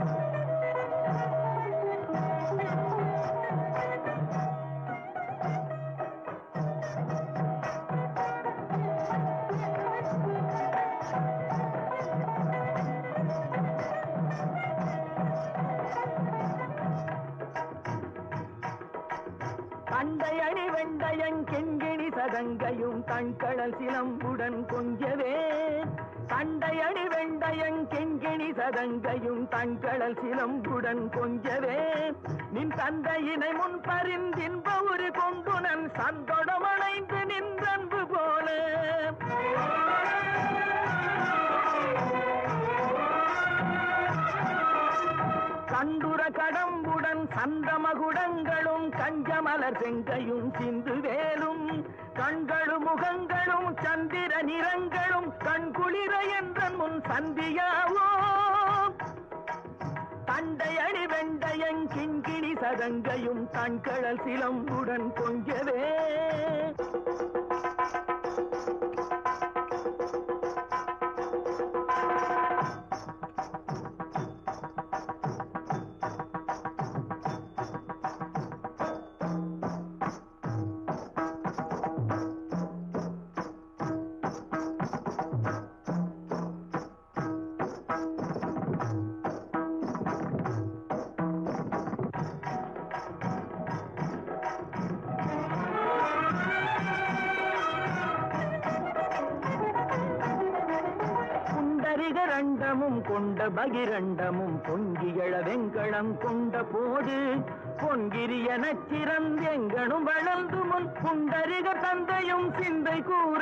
கண்டையணி வெண்டையன் கெண்கிணி சதங்கையும் தண்கடல் சிலம்புடன் கொஞ்சவே கண்டையணி வெண்டையன் கெண்கிணி சதங்கையும் தண்கடல் சிலம்புடன் கொஞ்சவே நின் தந்தையினை முன் பரிந்தின்ப ஒரு கொண்டுனன் சந்தொடமணைந்து நின்றன்பு போல கண்டுர கடம்புடன் சந்தமகுடங்களும் கஞ்சமலர் செங்கையும் சிந்து வேலும் கண்களும் முகங்களும் சந்திர நிறங்களும் கண்குளிர என்ற முன் சந்தியாவோ தண்டை அணி வெண்டையன் கிண்கிணி சதங்கையும் கண்கழல் சிலம்புடன் கொஞ்சவே குண்டரிகரண்டமும் கொண்ட பகிரண்டமும் பொங்கியழ வெங்கடம் கொண்ட போது பொன்கிரிய நச்சிறந்தெங்கனும் வளர்ந்து முன் குண்டரிக தந்தையும் சிந்தை கூற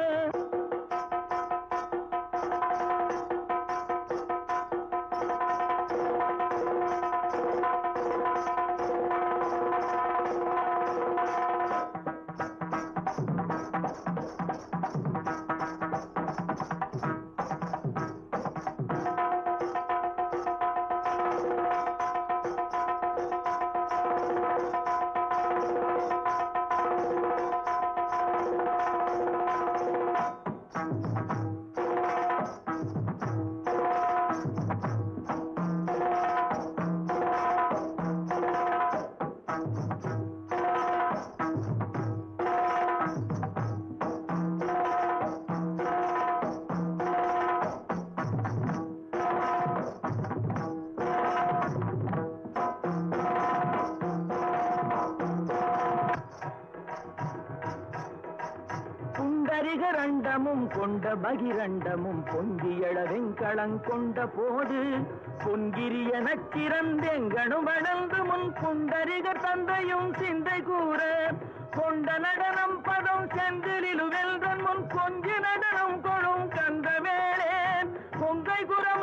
குண்டரிகரண்டமும் கொண்ட பகிரண்டமும் பொங்கியழ வெங்கடம் கொண்ட போது பொன்கிரிய நச்சிறந்தெங்கனும் வளர்ந்து முன் குண்டரிக தந்தையும் சிந்தை கூற கொண்ட நடனம் பதம் செந்திலில் வெல்தன் முன் கொஞ்சி நடனம் கொடும் கந்த வேளே கொங்கை குரம்